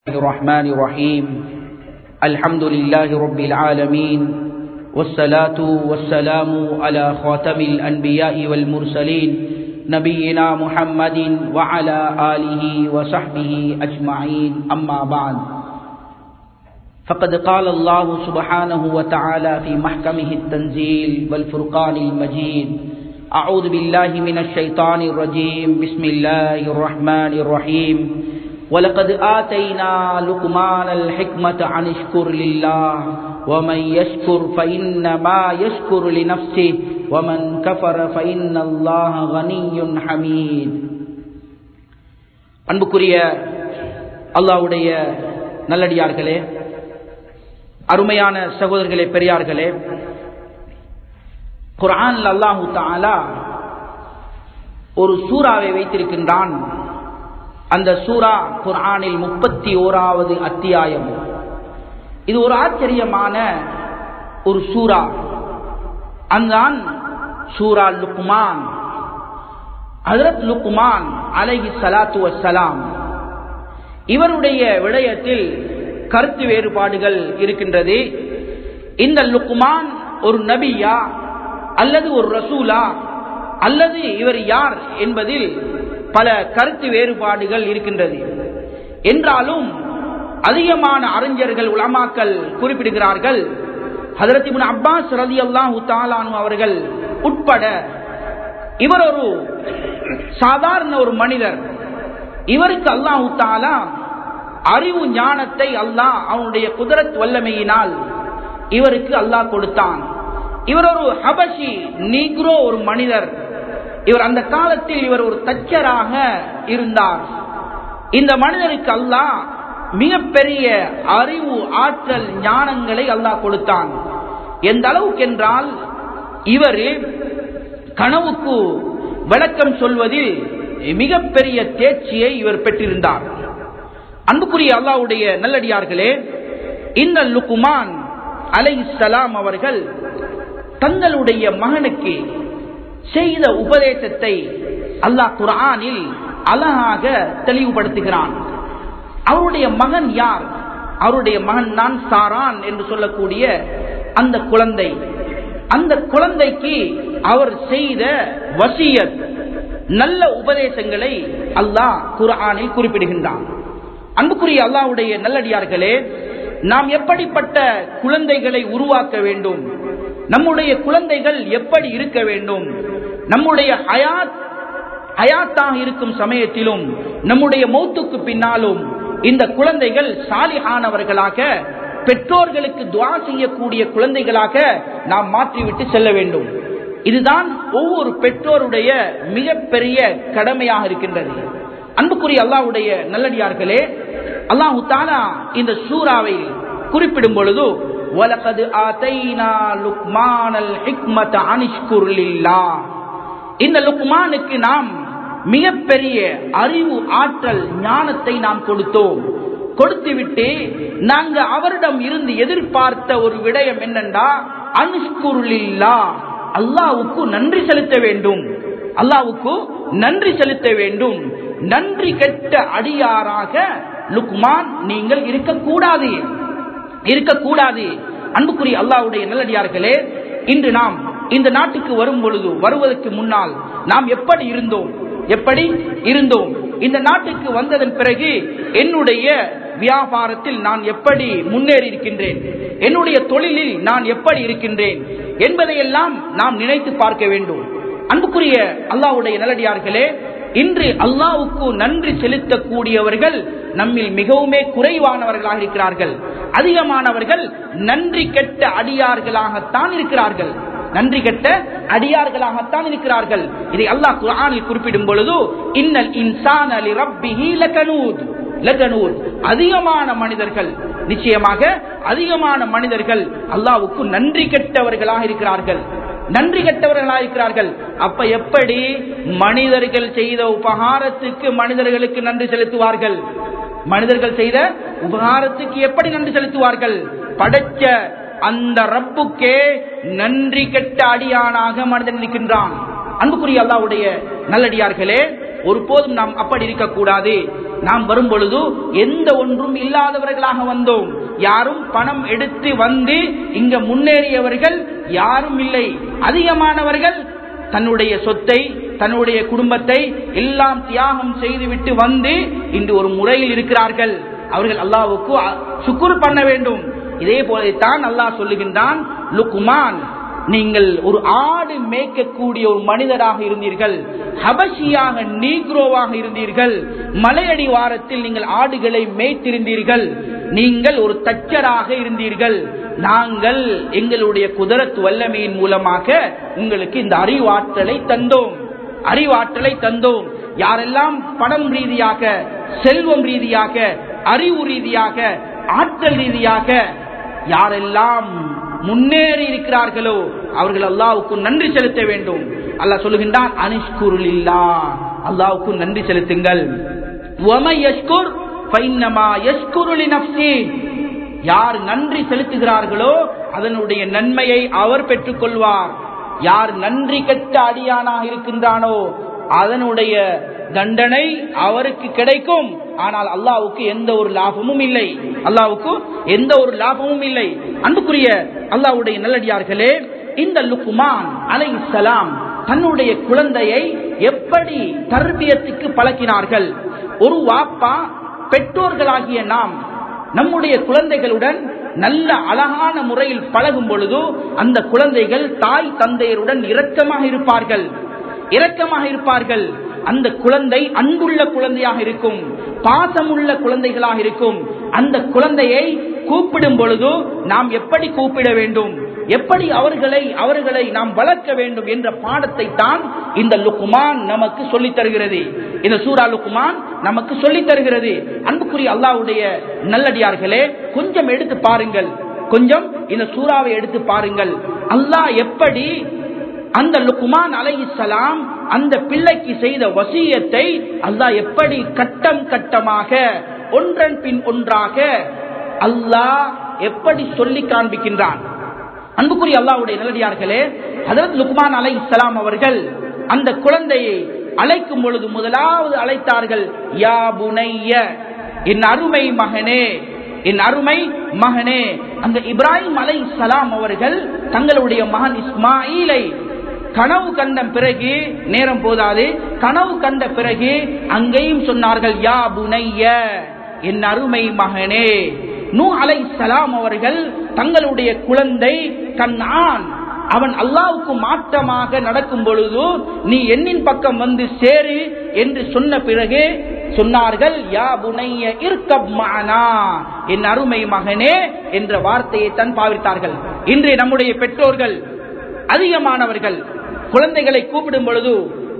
الرحمن الرحيم الحمد لله رب العالمين والصلاة والسلام على خاتم الأنبياء والمرسلين نبينا محمد وعلى آله وصحبه أجمعين أما بعد فقد قال الله سبحانه وتعالى في محكمه التنزيل والفرقان المجيد أعوذ بالله من الشيطان الرجيم بسم الله الرحمن الرحيم ولقد آتينا لقمان الحكمة عن اشكر لله ومن يشكر فإنما يشكر لنفسه ومن كفر فإن الله غني حميد அன்புக்குரிய அல்லாவுடைய நல்லடியார்களே அருமையான சகோதரர்களே பெரியார்களே குரான் அல்லாஹு தாலா ஒரு சூறாவை வைத்திருக்கின்றான் அந்த சூரா குரானில் முப்பத்தி ஓராவது அத்தியாயம் இது ஒரு ஆச்சரியமான ஒரு சூரா அந்தான் சூரா லுக்மான் ஹசரத் லுக்மான் அலஹி சலாத்து வசலாம் இவருடைய விடயத்தில் கருத்து வேறுபாடுகள் இருக்கின்றது இந்த லுக்மான் ஒரு நபியா அல்லது ஒரு ரசூலா அல்லது இவர் யார் என்பதில் பல கருத்து வேறுபாடுகள் இருக்கின்றது என்றாலும் அதிகமான அறிஞர்கள் உலமாக்கல் குறிப்பிடுகிறார்கள் ஹதரத் அப்பாஸ் ரதி அல்லாஹு தாலானு அவர்கள் உட்பட இவர் ஒரு சாதாரண ஒரு மனிதர் இவருக்கு அல்லாஹு தாலா அறிவு ஞானத்தை அல்லாஹ் அவனுடைய குதிரத் வல்லமையினால் இவருக்கு அல்லாஹ் கொடுத்தான் இவர் ஒரு ஹபஷி நீக்ரோ ஒரு மனிதர் இவர் அந்த காலத்தில் இவர் ஒரு தச்சராக இருந்தார் இந்த மனிதருக்கு அல்லாஹ் மிகப்பெரிய அறிவு ஆற்றல் ஞானங்களை அல்லாஹ் கொடுத்தான் எந்த அளவுக்கு என்றால் இவர் கனவுக்கு விளக்கம் சொல்வதில் மிகப்பெரிய தேர்ச்சியை இவர் பெற்றிருந்தார் அன்புக்குரிய அல்லாவுடைய நல்லடியார்களே இந்த லுக்குமான் அலை சலாம் அவர்கள் தங்களுடைய மகனுக்கு செய்த உபதேசத்தை அல்லாஹ் குரானில் அழகாக தெளிவுபடுத்துகிறான் அவருடைய மகன் யார் அவருடைய மகன் தான் சாரான் என்று சொல்லக்கூடிய அந்த குழந்தை அந்த குழந்தைக்கு அவர் செய்த வசியத் நல்ல உபதேசங்களை அல்லாஹ் குரானில் குறிப்பிடுகின்றான் அன்புக்குரிய அல்லாவுடைய நல்லடியார்களே நாம் எப்படிப்பட்ட குழந்தைகளை உருவாக்க வேண்டும் நம்முடைய குழந்தைகள் எப்படி இருக்க வேண்டும் நம்முடைய ஹயாத் ஹயாத்தாக இருக்கும் சமயத்திலும் நம்முடைய மௌத்துக்கு பின்னாலும் இந்த குழந்தைகள் சாலிஹானவர்களாக பெற்றோர்களுக்கு துவா செய்யக்கூடிய குழந்தைகளாக நாம் மாற்றிவிட்டு செல்ல வேண்டும் இதுதான் ஒவ்வொரு பெற்றோருடைய மிகப்பெரிய கடமையாக இருக்கின்றது அன்புக்குரிய அல்லாவுடைய நல்லடியார்களே அல்லாஹு தாலா இந்த சூறாவை குறிப்பிடும் பொழுது وَلَقَدْ آتَيْنَا لُقْمَانَ الْحِكْمَةَ عَنِ اشْكُرْ لِلَّهِ இந்த லுக்மானுக்கு நாம் மிகப்பெரிய அறிவு ஆற்றல் ஞானத்தை நாம் கொடுத்தோம் கொடுத்துவிட்டு நாங்க அவரிடம் இருந்து எதிர்பார்த்த ஒரு விடயம் என்னண்டா அனுஷ்குருளில்லா அல்லாவுக்கு நன்றி செலுத்த வேண்டும் அல்லாவுக்கு நன்றி செலுத்த வேண்டும் நன்றி கெட்ட அடியாராக லுக்மான் நீங்கள் இருக்கக்கூடாது இருக்கக்கூடாது அன்புக்குரிய அல்லாவுடைய நல்லடியார்களே இன்று நாம் இந்த நாட்டுக்கு வரும் பொழுது வருவதற்கு முன்னால் நாம் எப்படி இருந்தோம் எப்படி இருந்தோம் இந்த நாட்டுக்கு வந்ததன் பிறகு என்னுடைய வியாபாரத்தில் நான் எப்படி முன்னேறி இருக்கின்றேன் என்னுடைய தொழிலில் நான் எப்படி இருக்கின்றேன் என்பதையெல்லாம் நாம் நினைத்து பார்க்க வேண்டும் அன்புக்குரிய அல்லாவுடைய நல்லடியார்களே இன்று அல்லாவுக்கு நன்றி செலுத்தக்கூடியவர்கள் நம்மில் மிகவுமே குறைவானவர்களாக இருக்கிறார்கள் அதிகமானவர்கள் நன்றி கெட்ட அடியார்களாகத்தான் இருக்கிறார்கள் நன்றி கெட்ட அடியார்களாகத்தான் இருக்கிறார்கள் இதை அல்லாஹ் குரானில் குறிப்பிடும் பொழுது இன்னல் இன்சான் அலி ரப்பிஹி லகனூத் லகனூத் அதிகமான மனிதர்கள் நிச்சயமாக அதிகமான மனிதர்கள் அல்லாவுக்கு நன்றி கெட்டவர்களாக இருக்கிறார்கள் நன்றி கெட்டவர்களாக இருக்கிறார்கள் அப்ப எப்படி மனிதர்கள் செய்த உபகாரத்துக்கு மனிதர்களுக்கு நன்றி செலுத்துவார்கள் மனிதர்கள் செய்த உபகாரத்துக்கு எப்படி நன்றி செலுத்துவார்கள் படைச்ச அந்த ரப்புக்கே நன்றி கெட்ட அடியானாக மனிதன் நிற்கின்றான் அன்புக்குரிய அல்லாவுடைய நல்லடியார்களே ஒருபோதும் நாம் அப்படி இருக்கக்கூடாது நாம் வரும் பொழுது எந்த ஒன்றும் இல்லாதவர்களாக வந்தோம் யாரும் பணம் எடுத்து வந்து இங்க முன்னேறியவர்கள் யாரும் இல்லை அதிகமானவர்கள் தன்னுடைய சொத்தை தன்னுடைய குடும்பத்தை எல்லாம் தியாகம் செய்துவிட்டு வந்து இன்று ஒரு முறையில் இருக்கிறார்கள் அவர்கள் அல்லாவுக்கு சுக்குர் பண்ண வேண்டும் இதே போலத்தான் அல்லாஹ் சொல்லுகின்றான் லுக்குமான் நீங்கள் ஒரு ஆடு மேய்க்கக்கூடிய ஒரு மனிதராக இருந்தீர்கள் ஹபஷியாக நீக்ரோவாக இருந்தீர்கள் மலையடி வாரத்தில் நீங்கள் ஆடுகளை மேய்த்திருந்தீர்கள் நீங்கள் ஒரு தச்சராக இருந்தீர்கள் நாங்கள் எங்களுடைய குதிரத்து வல்லமையின் மூலமாக உங்களுக்கு இந்த அறிவாற்றலை தந்தோம் அறிவாற்றலை தந்தோம் யாரெல்லாம் பணம் ரீதியாக செல்வம் ரீதியாக அறிவு ரீதியாக ஆற்றல் ரீதியாக யாரெல்லாம் முன்னேறி இருக்கிறார்களோ அவர்கள் அல்லாவுக்கு நன்றி செலுத்த வேண்டும் அல்லாஹ் சொல்லுகின்றான் அனிஷ்குருள் இல்லா அல்லாவுக்கு நன்றி செலுத்துங்கள் யார் நன்றி செலுத்துகிறார்களோ அதனுடைய நன்மையை அவர் பெற்றுக் கொள்வார் யார் நன்றி கெட்ட அடியானாக இருக்கின்றானோ அதனுடைய தண்டனை அவருக்கு கிடைக்கும் ஆனால் அல்லாவுக்கு எந்த ஒரு லாபமும் இல்லை அல்லாவுக்கு எந்த ஒரு லாபமும் இல்லை அன்புக்குரிய அல்லாவுடைய நல்லடியார்களே இந்த லுக்குமான் அலை இஸ்லாம் தன்னுடைய குழந்தையை எப்படி தர்பியத்துக்கு பழக்கினார்கள் ஒரு வாப்பா பெற்றோர்களாகிய நாம் நம்முடைய குழந்தைகளுடன் நல்ல அழகான முறையில் பழகும் பொழுது அந்த குழந்தைகள் தாய் தந்தையருடன் இரக்கமாக இருப்பார்கள் இரக்கமாக இருப்பார்கள் அந்த குழந்தை அன்புள்ள குழந்தையாக இருக்கும் பாசமுள்ள குழந்தைகளாக இருக்கும் அந்த குழந்தையை கூப்பிடும் பொழுது நாம் எப்படி கூப்பிட வேண்டும் எப்படி அவர்களை அவர்களை நாம் வளர்க்க வேண்டும் என்ற பாடத்தை தான் இந்த லுக்குமான் நமக்கு சொல்லித் தருகிறது இந்த சூரா லுக்குமான் நமக்கு சொல்லித் தருகிறது அன்புக்குரிய அல்லாவுடைய நல்லடியார்களே கொஞ்சம் எடுத்து பாருங்கள் கொஞ்சம் இந்த சூறாவை எடுத்து பாருங்கள் அல்லாஹ் எப்படி அந்த லுக்குமான் அலை இஸ்லாம் அந்த பிள்ளைக்கு செய்த வசியத்தை அல்லாஹ் எப்படி கட்டம் கட்டமாக ஒன்றன் பின் ஒன்றாக அல்லாஹ் எப்படி சொல்லி காண்பிக்கின்றான் அன்புக்குரிய அல்லாவுடைய நிலடியார்களே அதற்கு லுக்மான் அலை இஸ்லாம் அவர்கள் அந்த குழந்தையை அழைக்கும் பொழுது முதலாவது அழைத்தார்கள் யா புனைய என் அருமை மகனே என் அருமை மகனே அந்த இப்ராஹிம் அலை சலாம் அவர்கள் தங்களுடைய மகன் இஸ்மாயிலை கனவு கண்ட பிறகு நேரம் போதாது கனவு கண்ட பிறகு அங்கேயும் சொன்னார்கள் யா புனைய என் அருமை மகனே நூ அலை சலாம் அவர்கள் தங்களுடைய குழந்தை கண்ணான் அவன் அல்லாவுக்கு மாற்றமாக நடக்கும் பொழுது நீ என்னின் பக்கம் வந்து சேரு என்று சொன்ன பிறகு சொன்னார்கள் யா புனைய இருக்கப் மானா என் அருமை மகனே என்ற வார்த்தையை தான் பாவித்தார்கள் இன்று நம்முடைய பெற்றோர்கள் அதிகமானவர்கள் குழந்தைகளை கூப்பிடும் பொழுது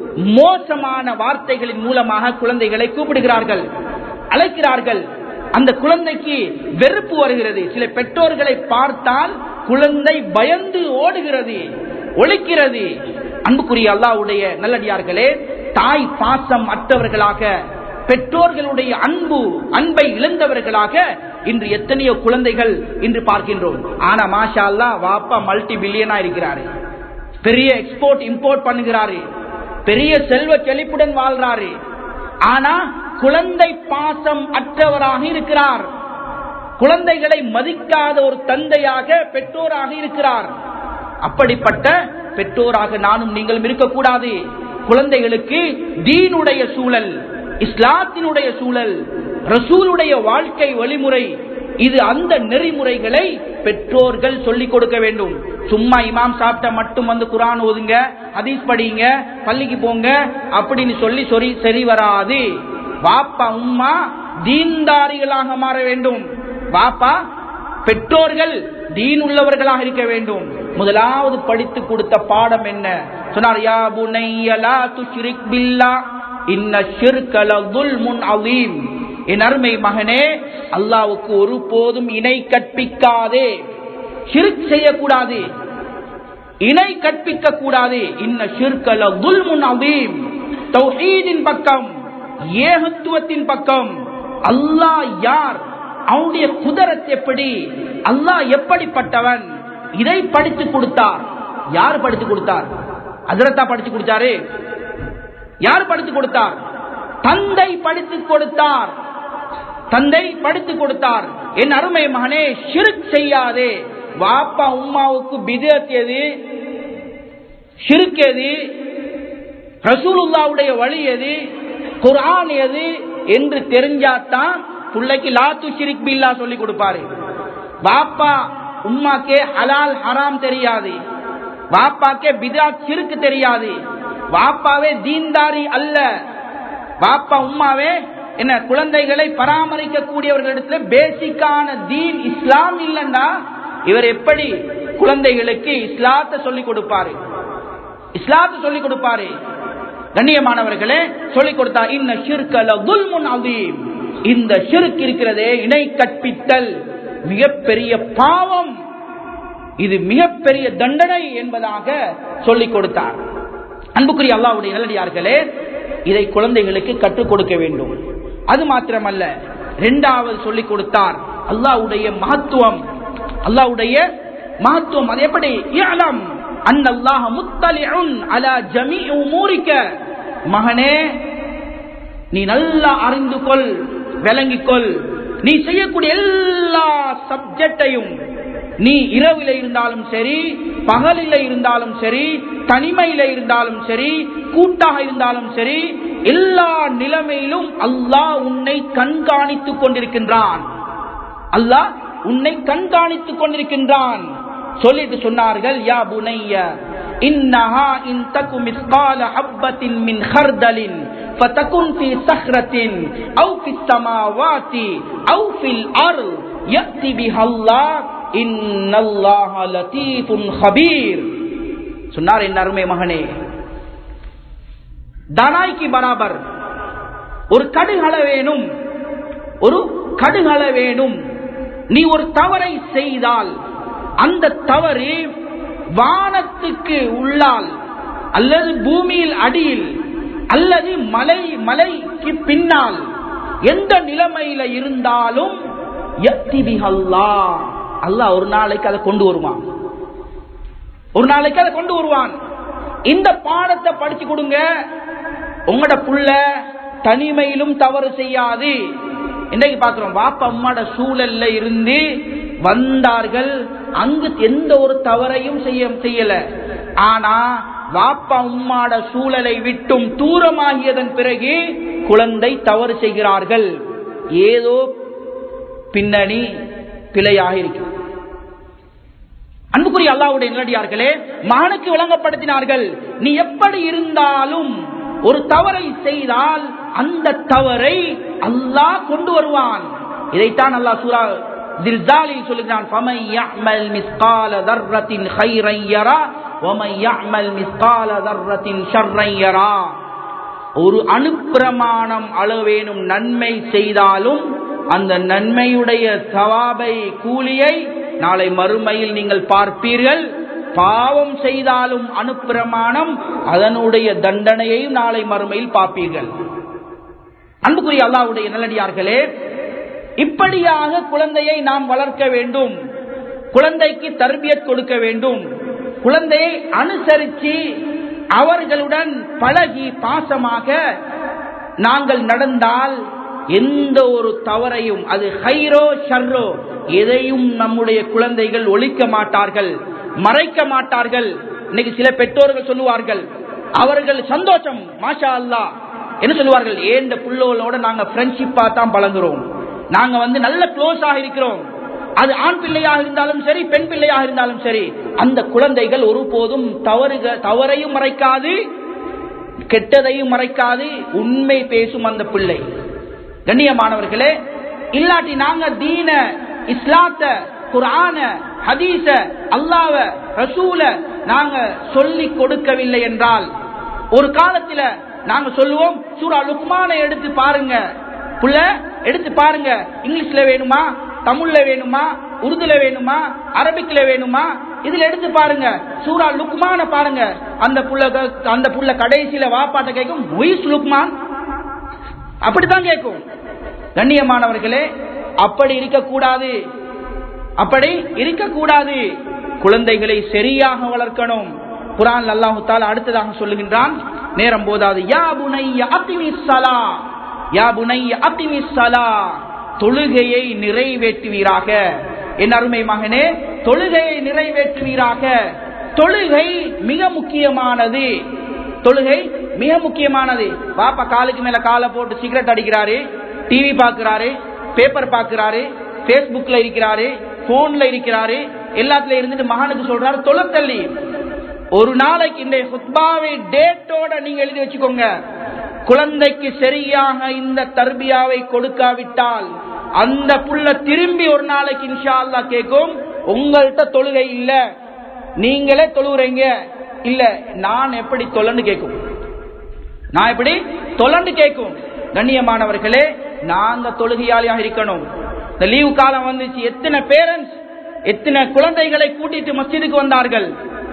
மோசமான வார்த்தைகளின் மூலமாக குழந்தைகளை கூப்பிடுகிறார்கள் அழைக்கிறார்கள் அந்த குழந்தைக்கு வெறுப்பு வருகிறது சில பெற்றோர்களை பார்த்தால் குழந்தை பயந்து ஓடுகிறது ஒழிக்கிறது அன்புக்குரிய அல்லாவுடைய நல்லடியார்களே தாய் பாசம் அற்றவர்களாக பெற்றோர்களுடைய அன்பு அன்பை இழந்தவர்களாக இன்று எத்தனையோ குழந்தைகள் இன்று பார்க்கின்றோம் ஆனா மாஷா அல்லா வாப்பா மல்டி பில்லியனா இருக்கிறாரு பெரிய எக்ஸ்போர்ட் இம்போர்ட் பண்ணுகிறாரு பெரிய செல்வ செழிப்புடன் வாழ்றாரு ஆனா குழந்தை பாசம் அற்றவராக இருக்கிறார் குழந்தைகளை மதிக்காத ஒரு தந்தையாக பெற்றோராக இருக்கிறார் அப்படிப்பட்ட பெற்றோராக நானும் நீங்களும் இருக்கக்கூடாது குழந்தைகளுக்கு தீனுடைய சூழல் இஸ்லாத்தினுடைய சூழல் ரசூலுடைய வாழ்க்கை வழிமுறை இது அந்த நெறிமுறைகளை பெற்றோர்கள் சொல்லிக் கொடுக்க வேண்டும் சும்மா இமாம் சாப்பிட்ட மட்டும் வந்து குரான் ஓதுங்க ஹதீஸ் படிங்க பள்ளிக்கு போங்க அப்படின்னு சொல்லி சொல்லி சரி வராது வாப்பா உம்மா தீன்தாரிகளாக மாற வேண்டும் வாப்பா பெற்றோர்கள் தீன் உள்ளவர்களாக இருக்க வேண்டும் முதலாவது படித்து கொடுத்த பாடம் என்ன சொன்னார் யா புனைய லா துஷ்ரிக் பில்லா இன்ன ஷிர்க லظுல்முன் அதீம் என் அருமை மகனே அல்லாவுக்கு ஒருபோதும் இணை கற்பிக்காதே ஷிர்க் செய்யக்கூடாது இணை கற்பிக்க கூடாது இன்ன ஷிர்கல துல்முன் அதீம் தௌஹீதின் பக்கம் ஏகத்துவத்தின் பக்கம் அல்லாஹ் யார் அவனுடைய குதரத் எப்படி அல்லாஹ் எப்படிப்பட்டவன் இதை படித்து கொடுத்தார் யார் படித்து கொடுத்தார் அதிரத்தா படித்து கொடுத்தாரு யார் படித்து கொடுத்தார் தந்தை படித்துக் கொடுத்தார் தந்தை படித்துக் கொடுத்தார் என் அருமை மகனே ஷிருக் செய்யாதே வாப்பா உம்மாவுக்கு பிதத் எது ஷிருக் எது ரசூலுல்லாவுடைய வழி எது குர்ஆன் எது என்று தெரிஞ்சாதான் பிள்ளைக்கு லாத்து ஷிரிக் பில்லா சொல்லி கொடுப்பாரு வாப்பா உம்மாக்கே ஹலால் ஹராம் தெரியாது வாப்பாக்கே பிதாத் சிறுக்கு தெரியாது வாப்பாவே தீன்தாரி அல்ல வாப்பா உம்மாவே என்ன குழந்தைகளை பராமரிக்க கூடியவர்களிடத்துல பேசிக்கான தீன் இஸ்லாம் இல்லைன்னா இவர் எப்படி குழந்தைகளுக்கு இஸ்லாத்தை சொல்லிக் கொடுப்பாரு இஸ்லாத்தை சொல்லிக் கொடுப்பாரு கண்ணியமானவர்களே சொல்லிக் கொடுத்தா இன்ன ஷிர்கல குல்முன் அதீம் இந்த ஷிர்க் இருக்கிறதே இணை கற்பித்தல் மிகப்பெரிய பாவம் இது மிகப்பெரிய தண்டனை என்பதாக சொல்லிக் கொடுத்தார் அன்புக்குரிய அல்லாவுடைய நல்லடியார்களே இதை குழந்தைகளுக்கு கற்றுக் கொடுக்க வேண்டும் அது மாத்திரமல்ல இரண்டாவது சொல்லிக் கொடுத்தார் அல்லாவுடைய மகத்துவம் அல்லாவுடைய மகத்துவம் அது எப்படி இயலம் அன்னல்லாஹ முத்தலிஉன் அலா ஜமீஇ உமூரிக மகனே நீ நல்லா அறிந்து கொள் விளங்கிக் கொள் நீ செய்யக்கூடிய எல்லா சப்ஜெக்டையும் நீ இரவில இருந்தாலும் சரி பகலில இருந்தாலும் சரி தனிமையில இருந்தாலும் சரி கூட்டாக இருந்தாலும் சரி எல்லா நிலைமையிலும் அல்லாஹ் உன்னை கண்காணித்துக் கொண்டிருக்கின்றான் அல்லாஹ் உன்னை கண்காணித்துக் கொண்டிருக்கின்றான் சொல்லிட்டு சொன்னார்கள் யா புனைய இன்னஹா இன் தகு மிஸ்கால ஹப்பத்தின் மின் ஹர்தலின் فتكن في صخرة أو في السماوات أو في الأرض يأتي بها الله إن الله لطيف خبير சொன்னார் என் அருமை மகனே தனாய்க்கு பராபர் ஒரு கடுகள வேணும் ஒரு கடுகள வேணும் நீ ஒரு தவறை செய்தால் அந்த தவறு வானத்துக்கு உள்ளால் அல்லது பூமியில் அடியில் அல்லது மலை மலைக்கு பின்னால் எந்த நிலைமையில இருந்தாலும் அல்லாஹ் ஒரு நாளைக்கு அதை கொண்டு வருவான் ஒரு நாளைக்கு அதை கொண்டு வருவான் இந்த பாடத்தை படிச்சு கொடுங்க உங்களோட புள்ள தனிமையிலும் தவறு செய்யாது இன்னைக்கு பாக்குறோம் வாப்பா அம்மாட சூழல்ல இருந்து வந்தார்கள் அங்கு எந்த ஒரு தவறையும் செய்ய செய்யல ஆனா வாப்பா உம்மாட சூழலை விட்டும் தூரமாகியதன் பிறகு குழந்தை தவறு செய்கிறார்கள் ஏதோ பின்னணி பிழையாக இருக்கிறது அன்புக்குரிய அல்லாவுடைய நிலடியார்களே மகனுக்கு விளங்கப்படுத்தினார்கள் நீ எப்படி இருந்தாலும் ஒரு தவறை செய்தால் அந்த தவறை அல்லாஹ் கொண்டு வருவான் இதைத்தான் அல்லாஹ் சூரா தில்சாலில் சொல்லுகிறான் فَمَن يَعْمَلْ مِثْقَالَ ذَرَّةٍ خَيْرًا يَرَى وَمَن يَعْمَلْ مِثْقَالَ ذَرَّةٍ شَرًّا يَرَى ஒரு அணுப்பிரமாணம் அளவேனும் நன்மை செய்தாலும் அந்த நன்மையுடைய சவாபை கூலியை நாளை மறுமையில் நீங்கள் பார்ப்பீர்கள் பாவம் செய்தாலும் அனுப்பிரமாணம் அதனுடைய தண்டனையையும் நாளை மறுமையில் பார்ப்பீர்கள் அன்புக்குரிய அல்லாவுடைய நல்லடியார்களே இப்படியாக குழந்தையை நாம் வளர்க்க வேண்டும் குழந்தைக்கு தர்பியத் கொடுக்க வேண்டும் குழந்தையை அனுசரித்து அவர்களுடன் பழகி பாசமாக நாங்கள் நடந்தால் எந்த ஒரு தவறையும் அது ஹைரோ ஷர்ரோ எதையும் நம்முடைய குழந்தைகள் ஒழிக்க மாட்டார்கள் மறைக்க மாட்டார்கள் இன்னைக்கு சில பெற்றோர்கள் சொல்லுவார்கள் அவர்கள் சந்தோஷம் மாஷா அல்லா என்ன சொல்லுவார்கள் ஏந்த புள்ளோலோட நாங்க ஃப்ரெண்ட்ஷிப்பா தான் பழங்குறோம் நாங்க வந்து நல்ல க்ளோஸாக இருக்கிறோம் அது ஆண் பிள்ளையாக இருந்தாலும் சரி பெண் பிள்ளையாக இருந்தாலும் சரி அந்த குழந்தைகள் ஒருபோதும் தவறுக தவறையும் மறைக்காது கெட்டதையும் மறைக்காது உண்மை பேசும் அந்த பிள்ளை கண்ணியமானவர்களே இல்லாட்டி நாங்க தீன இஸ்லாத்த குரான ஹதீச அல்லாவ ரசூல நாங்க சொல்லி கொடுக்கவில்லை என்றால் ஒரு காலத்துல நாங்க சொல்லுவோம் சூரா லுக்மான எடுத்து பாருங்க புள்ள எடுத்து பாருங்க இங்கிலீஷ்ல வேணுமா தமிழ்ல வேணுமா உருதுல வேணுமா அரபிக்ல வேணுமா இதுல எடுத்து பாருங்க சூரா லுக்மான பாருங்க அந்த புள்ள அந்த புள்ள கடைசியில வாப்பாட்ட கேட்கும் முயிஸ் லுக்மான் அப்படித்தான் கேட்கும் கண்ணியமானவர்களே அப்படி இருக்கக்கூடாது அப்படி இருக்கக்கூடாது குழந்தைகளை சரியாக வளர்க்கணும் குரான் அல்லாஹு தால அடுத்ததாக சொல்லுகின்றான் நேரம் போதாது யா புனைய அத்திமி சலா யா புனைய அத்திமிஸ் சலா தொழுகையை நிறைவேற்றுவீராக என் அருமை மகனே தொழுகையை நிறைவேற்றுவீராக தொழுகை மிக முக்கியமானது தொழுகை மிக முக்கியமானது பாப்பா காலுக்கு மேல காலை போட்டு சிகரெட் அடிக்கிறாரு டிவி பார்க்கிறாரு பேப்பர் பார்க்கிறாரு பேஸ்புக்ல இருக்கிறாரு போன்ல இருக்கிறாரு எல்லாத்துல இருந்துட்டு மகனுக்கு சொல்றாரு தொழுத்தள்ளி ஒரு நாளைக்கு இந்த ஹுத்பாவை டேட்டோட நீங்க எழுதி வச்சுக்கோங்க குழந்தைக்கு சரியாக இந்த தர்பியாவை கொடுக்காவிட்டால் அந்த புள்ள திரும்பி ஒரு நாளைக்கு இன்ஷா அல்லா கேட்கும் உங்கள்கிட்ட தொழுகை இல்ல நீங்களே தொழுகிறீங்க இல்ல நான் எப்படி தொலன்னு கேட்கும் நான் எப்படி தொலன்னு கேட்கும் கண்ணியமானவர்களே நாங்க தொழுகையாளியாக இருக்கணும் இந்த லீவு காலம் வந்துச்சு எத்தனை பேரண்ட்ஸ் எத்தனை குழந்தைகளை கூட்டிட்டு மஸ்ஜிதுக்கு வந்தார்கள்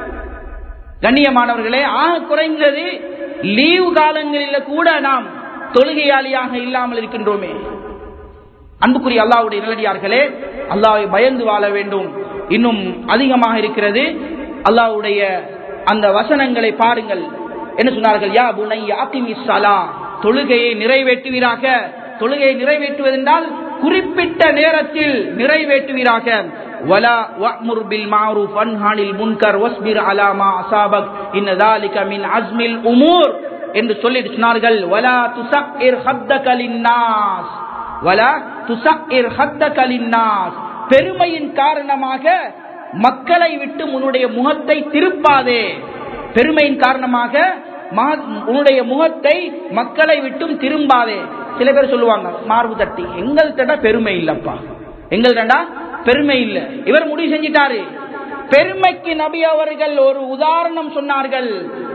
கண்ணியமானவர்களே ஆக குறைந்தது லீவு காலங்களில் கூட நாம் தொழுகையாளியாக இல்லாமல் இருக்கின்றோமே அன்புக்குரிய அல்லாவுடைய நிலடியார்களே அல்லாவை பயந்து வாழ வேண்டும் இன்னும் அதிகமாக இருக்கிறது அல்லாவுடைய அந்த வசனங்களை பாருங்கள் என்ன சொன்னார்கள் யா புனை யாத்திமி சலா தொழுகையை நிறைவேற்றுவீராக தொழுகையை நிறைவேற்றுவதென்றால் குறிப்பிட்ட நேரத்தில் நிறைவேற்றுவீராக ولا وأمر بالمعروف وانه عن المنكر واصبر على ما أصابك إن ذلك من عزم الأمور என்று சொல்லிட்டு சொன்னார்கள் வலா துசஇர் ஹத்தக லின்னாஸ் வலா துசஇர் ஹத்தக லின்னாஸ் பெருமையின் காரணமாக மக்களை விட்டு உன்னுடைய முகத்தை திருப்பாதே பெருமையின் காரணமாக உன்னுடைய முகத்தை மக்களை விட்டும் திரும்பாதே சில பேர் சொல்லுவாங்க மார்பு தட்டி எங்கள்கிட்ட பெருமை இல்லப்பா எங்கள்டா பெருமை இல்ல இவர் முடிவு செஞ்சிட்டாரு பெருமைக்கு நபி அவர்கள் ஒரு உதாரணம் சொன்னார்கள்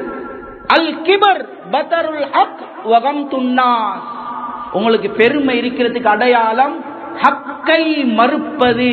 அல் கிபர் பதருல் ஹக் வகம் துன்னாஸ் உங்களுக்கு பெருமை இருக்கிறதுக்கு அடையாளம் ஹக்கை மறுப்பது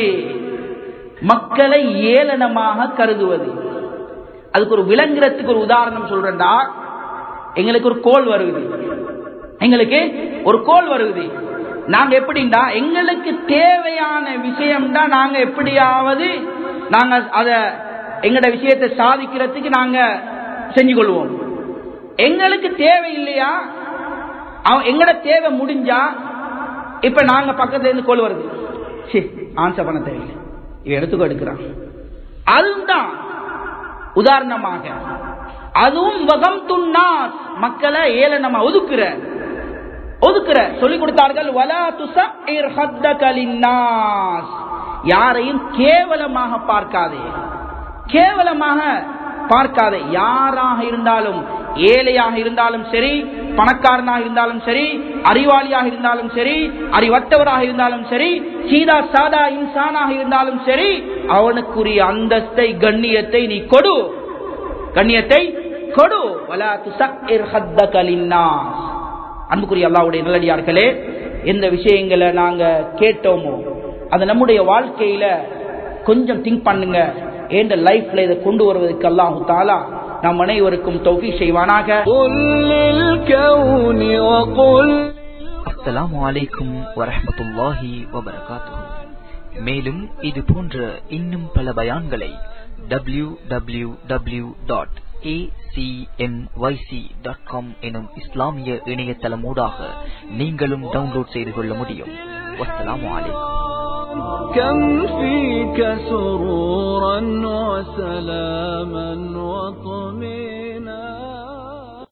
மக்களை ஏளனமாக கருதுவது அதுக்கு ஒரு விளங்குறதுக்கு ஒரு உதாரணம் சொல்றேன்டா எங்களுக்கு ஒரு கோல் வருது எங்களுக்கு ஒரு கோல் வருது நாங்க எப்படின்னா எங்களுக்கு தேவையான விஷயம் தான் நாங்க எப்படியாவது நாங்க அத எங்கட விஷயத்தை சாதிக்கிறதுக்கு நாங்க செஞ்சு கொள்வோம் எங்களுக்கு தேவை இல்லையா எங்கட தேவை முடிஞ்சா இப்ப நாங்க பக்கத்துல இருந்து கோல் வருது ஆன்சர் பண்ண தேவையில்லை இவன் எடுத்துக்கோ எடுக்கிறான் அதுதான் உதாரணமாக அதுவும் வகம் துன்னாஸ் மக்களை ஏளனமா ஒதுக்குற ஒதுக்குற சொல்லிக் கொடுத்தார்கள் வலா துசஇர் ஹத்தக லின்னாஸ் யாரையும் கேவலமாக பார்க்காதே கேவலமாக பார்க்காதே யாராக இருந்தாலும் ஏழையாக இருந்தாலும் சரி பணக்காரனாக இருந்தாலும் சரி அறிவாளியாக இருந்தாலும் சரி அறிவற்றவராக இருந்தாலும் சரி சீதா சாதா இன்சானாக இருந்தாலும் சரி அவனுக்குரிய அந்தஸ்தை கண்ணியத்தை நீ கொடு கண்ணியத்தை கொடு வலா துசஇர் ஹத்தக லின்னாஸ் அன்புக்குரிய அல்லாவுடைய நல்லடியார்களே எந்த விஷயங்களை நாங்க கேட்டோமோ அது நம்முடைய வாழ்க்கையில கொஞ்சம் திங்க் பண்ணுங்க எந்த லைஃப்ல இதை கொண்டு வருவதற்கு அல்லாஹு தாலா நம் அனைவருக்கும் தௌஃபி செய்வானாக அஸ்ஸலாமு அலைக்கும் வரஹமத்துல்லாஹி வபரகாத்துஹு மேலும் இது போன்ற இன்னும் பல பயான்களை W W W dot acmyc.com எனும் இஸ்லாமிய இணையதளமூடாக நீங்களும் டவுன்லோட் செய்து கொள்ள முடியும் வஸ்ஸலாமு அலைக்கும் كم فيك سرورا وسلاما وطمئنا